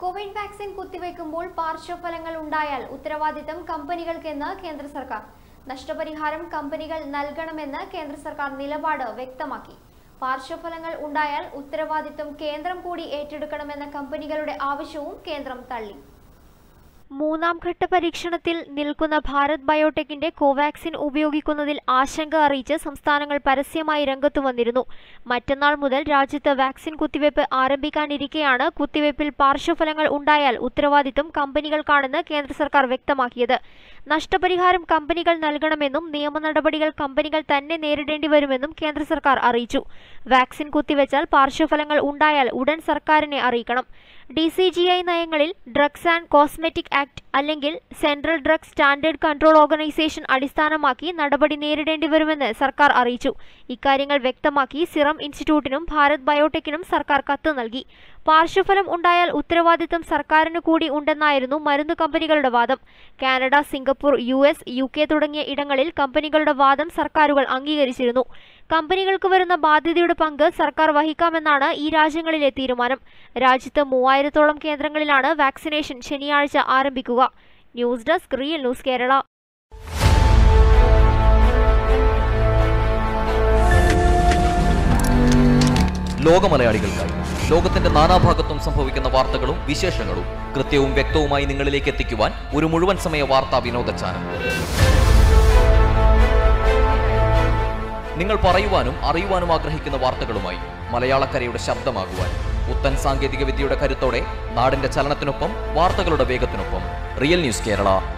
Covid vaccine കുത്തിവെക്കുമ്പോൾ പാർശ്വഫലങ്ങൾ ഉണ്ടായാൽ ഉത്തരവാദിത്തം കമ്പനികൾക്കെന്ന് കേന്ദ്ര സർക്കാർ നഷ്ടപരിഹാരം കമ്പനികൾ നൽകണമെന്ന് കേന്ദ്ര സർക്കാർ നിലപാട് വ്യക്തമാക്കി പാർശ്വഫലങ്ങൾ ഉണ്ടായാൽ ഉത്തരവാദിത്തം കേന്ദ്രം കൂടി ഏറ്റെടുക്കണമെന്ന കമ്പനികളുടെ ആവശ്യവും കേന്ദ്രം തള്ളി മൂന്നാം ഘട്ട പരീക്ഷണത്തിൽ നിൽക്കുന്ന ഭാരത് ബയോടെക്കിന്റെ കോവാക്സിൻ ഉപയോഗിക്കുന്നതിൽ ആശങ്ക അറിയിച്ച് സംസ്ഥാനങ്ങൾ പരസ്യമായി രംഗത്തു വന്നിരുന്നു മറ്റന്നാൾ മുതൽ രാജ്യത്ത് വാക്സിൻ കുത്തിവയ്പ് ആരംഭിക്കാനിരിക്കെയാണ് കുത്തിവയ്പിൽ പാർശ്വഫലങ്ങൾ ഉണ്ടായാൽ ഉത്തരവാദിത്തം കമ്പനികൾക്കാണെന്ന് കേന്ദ്ര സർക്കാർ വ്യക്തമാക്കിയത് നഷ്ടപരിഹാരം കമ്പനികൾ നൽകണമെന്നും നിയമ നടപടികൾ കമ്പനികൾ തന്നെ നേരിടേണ്ടി വരുമെന്നും കേന്ദ്ര സർക്കാർ അറിയിച്ചു വാക്സിൻ കുത്തിവെച്ചാൽ പാർശ്വഫലങ്ങൾ ഉണ്ടായാൽ ഉടൻ സർക്കാരിനെ അറിയിക്കണം ഡി സി ജി ഐ നയങ്ങളിൽ ഡ്രഗ്സ് ആൻഡ് കോസ്മെറ്റിക് ആക്ട് അല്ലെങ്കിൽ central drug standard control organisation അടിസ്ഥാനമാക്കി നടപടി നേരിടേണ്ടി വരുമെന്ന് സർക്കാർ അറിയിച്ചു ഇക്കാര്യങ്ങൾ വ്യക്തമാക്കി സിറം ഇൻസ്റ്റിറ്റ്യൂട്ടിനും ഭാരത് ബയോടെക്കിനും സർക്കാർ കത്ത് നൽകി പാർശ്വഫലം ഉണ്ടായാൽ ഉത്തരവാദിത്തം സർക്കാരിന് കൂടി ഉണ്ടെന്നായിരുന്നു മരുന്ന് കമ്പനികളുടെ വാദം Canada Singapore U S U K തുടങ്ങിയ ഇടങ്ങളിൽ കമ്പനികളുടെ വാദം സർക്കാരുകൾ അംഗീകരിച്ചിരുന്നു കമ്പനികൾക്ക് വരുന്ന ബാധ്യതയുടെ പങ്ക് സർക്കാർ വഹിക്കാമെന്നാണ് ഈ രാജ്യങ്ങളിലെ തീരുമാനം രാജ്യത്ത് മൂവായിരത്തോളം കേന്ദ്രങ്ങളിലാണ് വാക്സിനേഷൻ ശനിയാഴ്ച ആരംഭിക്കുക news desk real news Kerala ലോക മലയാളികൾക്കായി ലോകത്തിന്റെ നാനാഭാഗത്തും സംഭവിക്കുന്ന വാർത്തകളും വിശേഷങ്ങളും കൃത്യവും വ്യക്തവുമായി നിങ്ങളിലേക്ക് എത്തിക്കുവാൻ ഒരു മുഴുവൻ സമയ വാർത്താ വിനോദ ചാനൽ നിങ്ങൾ പറയുവാനും അറിയുവാനും ആഗ്രഹിക്കുന്ന വാർത്തകളുമായി മലയാളക്കരയുടെ ശബ്ദമാകുവാൻ പുത്തൻ സാങ്കേതിക വിദ്യയുടെ കരുത്തോടെ നാടിന്റെ ചലനത്തിനൊപ്പം വാർത്തകളുടെ വേഗത്തിനൊപ്പം റിയൽ ന്യൂസ് കേരള